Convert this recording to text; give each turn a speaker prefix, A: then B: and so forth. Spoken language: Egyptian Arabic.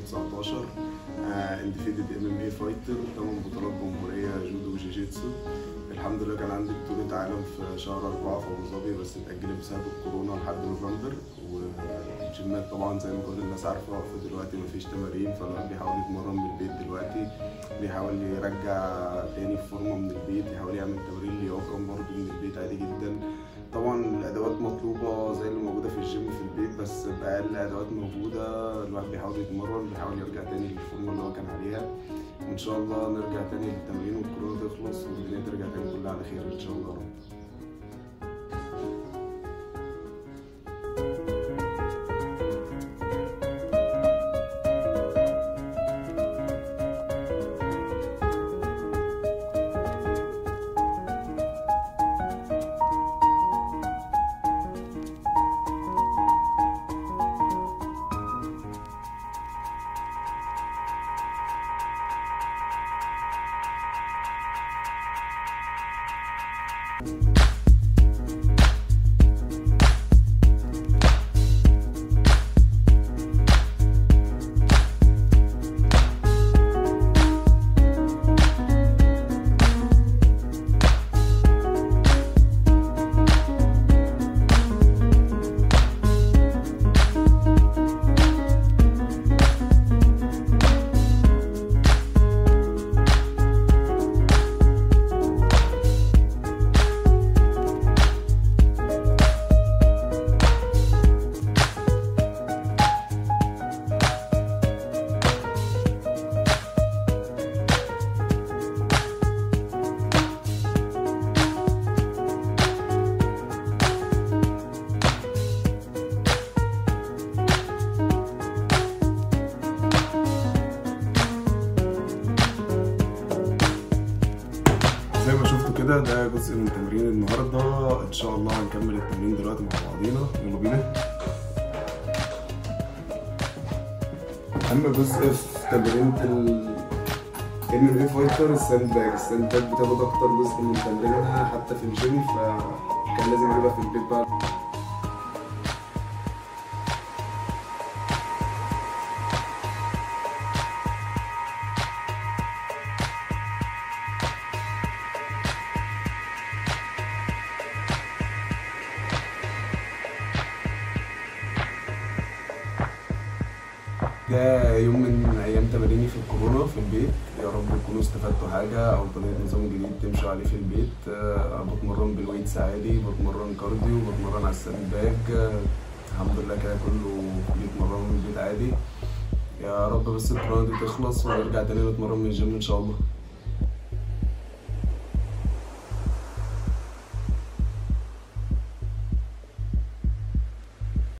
A: 2019 اندفيدد ام ام اي فايتر 8 بطولات جمهوريه جودو وجيجيتسو الحمد لله كان عندي بطولة عالم في شهر أربعة في أبو ظبي بس اتأجلت بسبب الكورونا لحد نوفمبر والجيمات طبعا زي ما كل الناس عارفة فدلوقتي مفيش تمارين فالواحد بيحاول يتمرن من البيت دلوقتي بيحاول يرجع تاني في فورمة من البيت يحاول يعمل تمارين لياقة برضه من البيت عادي جدا طبعا الأدوات مطلوبة زي اللي موجودة في الجيم في البيت بس بأقل أدوات موجودة الواحد بيحاول يتمرن بيحاول يرجع تاني للفورمة اللي هو كان عليها وان شاء الله نرجع تاني للتمرين والكورونا تخلص والدنيا ترجع تاني كلها على خير ان شاء الله رب. زي ما شفتوا كده ده جزء من تمرين النهارده ان شاء الله هنكمل التمرين دلوقتي مع بعضينا يلا بينا اهم جزء في تمرينة ال ام ام فايتر الساند باج الساند باج بتاخد اكتر جزء من تمرينها حتى في الجيم فكان لازم اجيبها في البيت بقى ده يوم من ايام تماريني في الكورونا في البيت يا رب تكونوا استفدتوا حاجه او طريقه نظام جديد تمشوا عليه في البيت أه بتمرن بالويتس عادي بتمرن كارديو بتمرن على الساند باج أه الحمد لله كده كله بيتمرن من البيت عادي يا رب بس الكورونا دي تخلص ونرجع تاني نتمرن من الجيم ان شاء الله